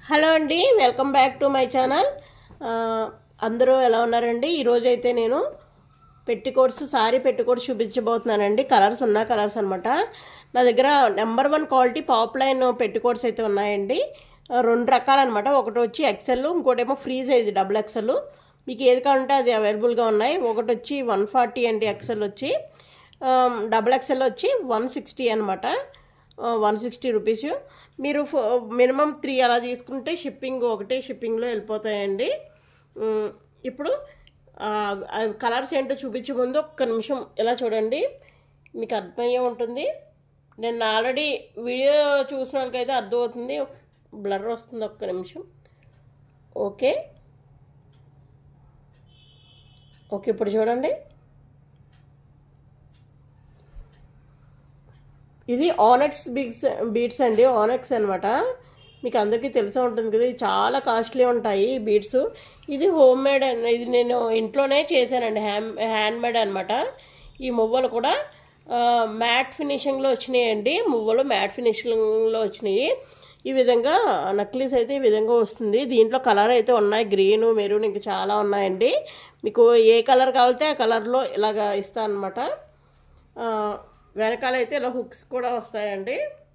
hello అండి welcome back to my channel అందరూ ఎలా ఉన్నారండి ఈరోజు అయితే నేను పెట్టికోట్స్ సారీ పెట్టికోట్స్ చూపించబోతున్నానండి కలర్స్ ఉన్న కలర్స్ అనమాట నా దగ్గర number one quality poplin petticoats అయితే ఉన్నాయండి ఆ, రెండు రకాలన్నమాట ఒకటి వచ్చి ఎక్సెల్ ఇంకోటేమో ఫ్రీ సైజ్ డబుల్ ఎక్సెల్ మీకు ఏది కావాలంటే అది అవైలబుల్గా ఉన్నాయి ఒకటి వచ్చి వన్ ఫార్టీ అండి ఎక్సెల్ వచ్చి డబుల్ ఎక్సెల్ వచ్చి వన్ సిక్స్టీ అనమాట వన్ సిక్స్టీ రూపీస్ మీరు మినిమం త్రీ అలా తీసుకుంటే షిప్పింగ్ ఒకటే షిప్పింగ్లో వెళ్ళిపోతాయండి ఉమ్, ఇప్పుడు కలర్స్ ఏంటో చూపించే ముందు ఒక్క నిమిషం ఇలా చూడండి మీకు అర్థమయ్యే ఉంటుంది నేను ఆల్రెడీ వీడియో చూసిన వాళ్ళకైతే అర్థమవుతుంది బ్లర్ వస్తుంది ఒక్క నిమిషం ఓకే ఓకే ఇప్పుడు చూడండి ఇది ఆనెక్స్ బీడ్స్ బీడ్స్ అండి ఆనెక్స్ అనమాట మీకు అందరికీ తెలిసే ఉంటుంది కదా ఇది చాలా కాస్ట్లీ ఉంటాయి ఈ బీడ్స్ ఇది హోమ్ మేడ్ అండ్ ఇది నేను ఇంట్లోనే చేశానండి హ్యాండ్ హ్యాండ్ మేడ్ అనమాట ఈ మువ్వలు కూడా ఆ, మ్యాట్ ఫినిషింగ్లో వచ్చినాయండి మువ్వలు మ్యాట్ ఫినిషింగ్లో వచ్చినాయి ఈ విధంగా నక్లీస్ అయితే ఈ విధంగా వస్తుంది దీంట్లో కలర్ అయితే ఉన్నాయి గ్రీన్ మెరూన్ ఇంకా చాలా ఉన్నాయండి మీకు ఏ కలర్ కావాలితే ఆ కలర్లో ఇలాగ ఇస్తాను అనమాట వెనకాల అయితే ఇలా హుక్స్ కూడా వస్తాయండి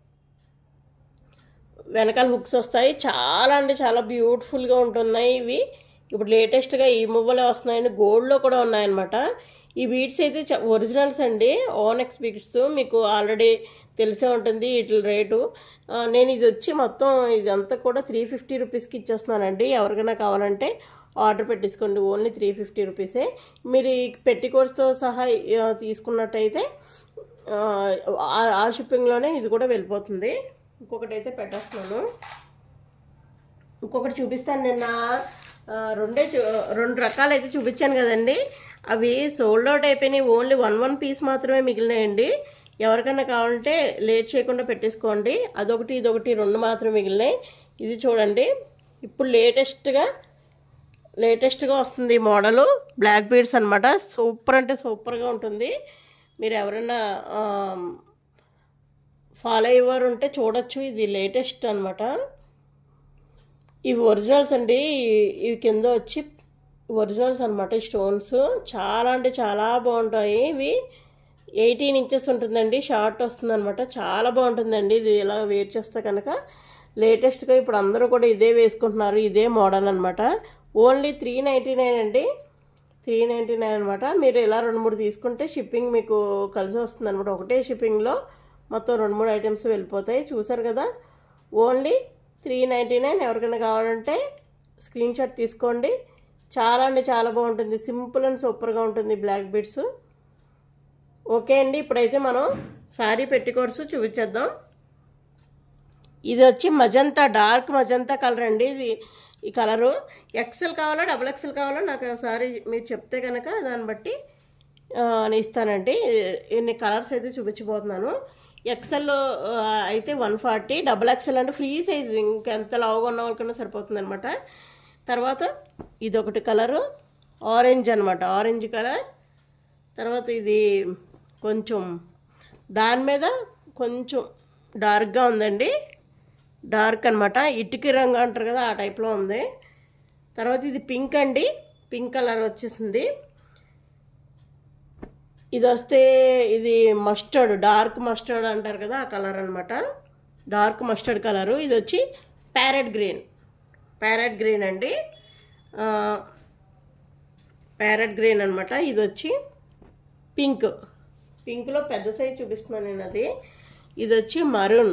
వెనకాల హుక్స్ వస్తాయి చాలా అంటే చాలా బ్యూటిఫుల్గా ఉంటున్నాయి ఇవి ఇప్పుడు లేటెస్ట్గా ఈ మువ్వలే వస్తున్నాయండి గోల్డ్లో కూడా ఉన్నాయన్నమాట ఈ బీడ్స్ అయితే చ- ఒరిజినల్స్ అండి ఓనెక్స్ బీడ్స్ మీకు ఆల్రెడీ తెలిసే ఉంటుంది వీటి రేటు ఆ, నేను ఇది వచ్చి మొత్తం ఇదంతా కూడా త్రీ ఫిఫ్టీ రూపీస్కి ఇచ్చేస్తున్నానండి ఎవరికైనా కావాలంటే ఆర్డర్ పెట్టేసుకోండి ఓన్లీ త్రీ ఫిఫ్టీ రూపీసే మీరు ఈ పెట్టికోట్స్తో సహా ఆ, తీసుకున్నట్టయితే ఆ, ఆ- ఆ షిప్పింగ్లోనే ఇది కూడా వెళ్ళిపోతుంది ఇంకొకటి అయితే పెట్టేస్తున్నాను ఇంకొకటి చూపిస్తాను నిన్న ఆ, రెండే చూ రెండు రకాలు అయితే చూపించాను కదండి అవి సోల్డ్ అవుట్ అయిపోయినాయి ఓన్లీ వన్ వన్ పీస్ మాత్రమే మిగిలినాయండి ఎవరికైనా కావాలంటే లేట్ చేయకుండా పెట్టేసుకోండి అదొకటి ఇదొకటి రెండు మాత్రమే మిగిలినాయి ఇది చూడండి ఇప్పుడు లేటెస్ట్గా లేటెస్ట్గా వస్తుంది ఈ మోడలు బ్లాక్ బీడ్స్ అనమాట సూపర్ అంటే సూపర్గా ఉంటుంది మీరు ఎవరైనా ఫాలో అయ్యేవారు ఉంటే చూడొచ్చు ఇది లేటెస్ట్ అనమాట ఇవి ఒరిజినల్స్ అండి ఇవి కింద వచ్చి ఒరిజినల్స్ అనమాట ఈ స్టోన్స్ చాలా అంటే చాలా బాగుంటాయి ఇవి ఎయిటీన్ ఇంచెస్ ఉంటుందండి షార్ట్ వస్తుంది అనమాట చాలా బాగుంటుందండి ఇది ఇలా వేర్ చేస్తే కనుక లేటెస్ట్గా ఇప్పుడు అందరూ కూడా ఇదే వేసుకుంటున్నారు ఇదే మోడల్ అనమాట ఓన్లీ త్రీ నైంటీ నైన్ అండి త్రీ నైంటీ నైన్ అనమాట మీరు ఇలా రెండు మూడు తీసుకుంటే షిప్పింగ్ మీకు కలిసి వస్తుంది అనమాట ఒకటే షిప్పింగ్లో మొత్తం రెండు మూడు ఐటమ్స్ వెళ్ళిపోతాయి చూసారు కదా ఓన్లీ త్రీ నైంటీ నైన్ ఎవరికైనా కావాలంటే స్క్రీన్ షాట్ తీసుకోండి చాలా అంటే చాలా బాగుంటుంది సింపుల్ అండ్ సూపర్గా ఉంటుంది బ్లాక్ బీడ్స్ ఓకే అండి ఇప్పుడైతే మనం శారీ పెట్టికోట్స్ చూపించేద్దాం ఇది వచ్చి మజంతా డార్క్ మజంతా కలర్ అండి ఇది ఈ కలరు ఎక్సెల్ కావాలా డబుల్ ఎక్సెల్ కావాలా నాకు ఒకసారి మీరు చెప్తే కనుక దాన్ని బట్టి ఆ, నేను ఇస్తానండి ఇన్ని కలర్స్ అయితే చూపించబోతున్నాను ఎక్సెల్ అయితే వన్ ఫార్టీ డబుల్ ఎక్సెల్ అంటే ఫ్రీ సైజ్ ఇంకెంత లావుగా ఉన్న వాళ్ళకన్నా సరిపోతుంది అనమాట తర్వాత ఇది ఒకటి కలరు ఆరెంజ్ అనమాట ఆరెంజ్ కలర్ తర్వాత ఇది కొంచెం దాని మీద కొంచెం డార్క్గా ఉందండి డార్క్ అనమాట ఇటుకి రంగు అంటారు కదా ఆ టైప్లో ఉంది తర్వాత ఇది పింక్ అండి పింక్ కలర్ వచ్చేసింది ఇది వస్తే ఇది మస్టర్డ్ డార్క్ మస్టర్డ్ అంటారు కదా ఆ కలర్ అనమాట డార్క్ మస్టర్డ్ కలరు ఇది వచ్చి ప్యారెట్ గ్రీన్ ప్యారెట్ గ్రీన్ అండి ప్యారెట్ గ్రీన్ అనమాట ఇది వచ్చి పింక్ పింక్లో పెద్ద సైజ్ చూపిస్తున్నాను నేను అది ఇది వచ్చి మరూన్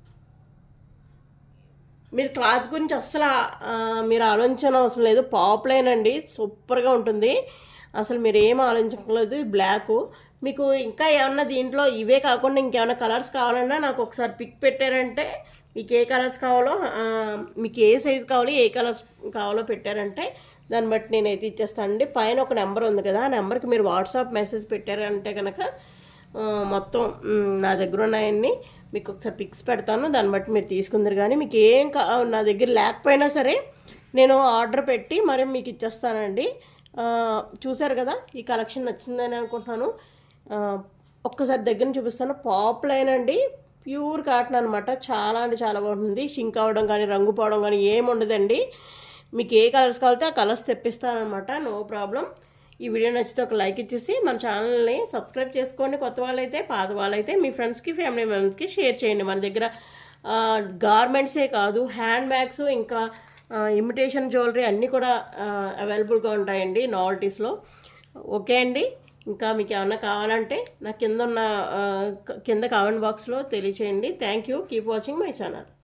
మీరు క్లాత్ గురించి అస్సలు ఆ, మీరు ఆలోచించిన అవసరం లేదు పాపులైన్ అండి సూపర్గా ఉంటుంది అసలు మీరు ఏం ఆలోచించలేదు బ్లాక్ మీకు ఇంకా ఏమన్నా దీంట్లో ఇవే కాకుండా ఇంకేమైనా కలర్స్ కావాలన్నా నాకు ఒకసారి పిక్ పెట్టారంటే మీకు ఏ కలర్స్ కావాలో ఆ, మీకు ఏ సైజు కావాలో ఏ కలర్స్ కావాలో పెట్టారంటే దాన్ని బట్టి నేనైతే ఇచ్చేస్తానండి పైన ఒక నెంబర్ ఉంది కదా ఆ నెంబర్కి మీరు వాట్సాప్ మెసేజ్ పెట్టారంటే కనుక ఆ, మొత్తం మ్, నా దగ్గర ఉన్నాయన్నీ మీకు ఒకసారి పిక్స్ పెడతాను దాన్ని బట్టి మీరు తీసుకుందరు కానీ మీకు ఏం కా నా దగ్గర లేకపోయినా సరే నేను ఆర్డర్ పెట్టి మరి మీకు ఇచ్చేస్తానండి ఆ, చూసారు కదా ఈ కలెక్షన్ నచ్చిందని అనుకుంటున్నాను ఆ, ఒక్కసారి దగ్గర నుంచి చూపిస్తాను పాప్ లైన్ అండి ప్యూర్ కాటన్ అనమాట చాలా అంటే చాలా బాగుంటుంది షింక్ అవ్వడం కానీ రంగు పోవడం కానీ ఏమి ఉండదండి మీకు ఏ కలర్స్ కావాలితే ఆ కలర్స్ తెప్పిస్తానమాట నో ప్రాబ్లం ఈ వీడియో నచ్చితే ఒక లైక్ ఇచ్చేసి మన ఛానల్ని సబ్స్క్రైబ్ చేసుకోండి కొత్త వాళ్ళైతే పాత వాళ్ళైతే మీ ఫ్రెండ్స్కి ఫ్యామిలీ మెంబర్స్కి షేర్ చేయండి మన దగ్గర గార్మెంట్సే కాదు హ్యాండ్ బ్యాగ్స్ ఇంకా ఇమిటేషన్ జ్యువెలరీ అన్నీ కూడా అవైలబుల్గా ఉంటాయండి నావల్టీస్లో ఓకే అండి ఇంకా మీకు ఏమన్నా కావాలంటే నా కింద ఉన్న ఆ, కింద కామెంట్ బాక్స్లో తెలియచేయండి thank you keep watching my channel